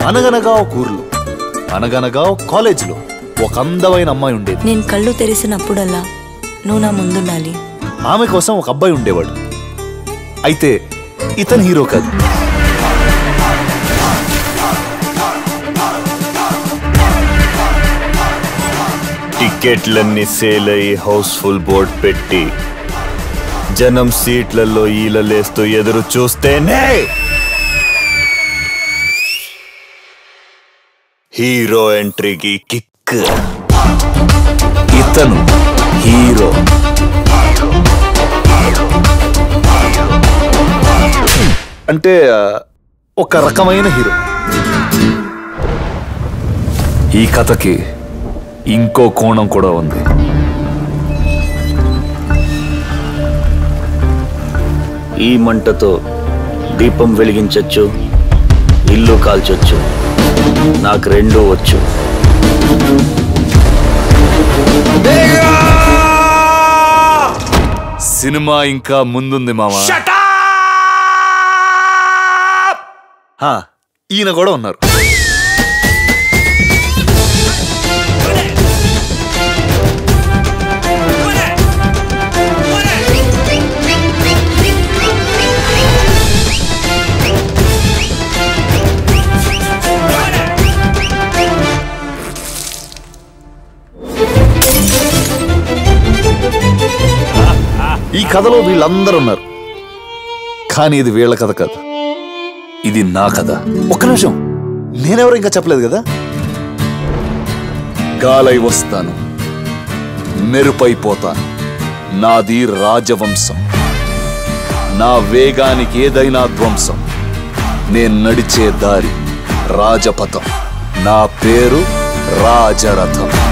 అనగనగా ఒక ఊర్లో అనగనగా ఒక కాలేజీలో ఒక అందమైన అమ్మాయి ఉండేది నేను కళ్ళు తెరిసినప్పుడల్లా నువ్వు నా ముందుండాలి ఆమె కోసం ఒక అబ్బాయి ఉండేవాడు అయితే ఇతను హీరో కాదు టికెట్లన్నీ సేల్ అయి హౌస్ఫుల్ బోర్డ్ పెట్టి జనం సీట్లలో ఈలలేస్తూ ఎదురు చూస్తేనే హీరో ఎంట్రీకి కిక్ ఇతను హీరో అంటే ఆ, ఒక రకమైన హీరో ఈ కథకి ఇంకో కోణం కూడా ఉంది ఈ మంటతో దీపం వెలిగించొచ్చు ఇల్లు కాల్చొచ్చు నాకు రెండూ వచ్చు సినిమా ఇంకా ముందుంది మామా హా, ఈయన కూడా ఉన్నారు ఈ కథలో వీళ్ళందరూ ఉన్నారు కానీ ఇది వీళ్ళ కథ కాదు ఇది నా కథ ఒక్క నిమిషం నేనెవరు ఇంకా చెప్పలేదు కదా గాలై వస్తాను మెరుపైపోతాను నాది రాజవంశం నా వేగానికి ఏదైనా ధ్వంసం నేను నడిచే దారి రాజపథం నా పేరు రాజరథం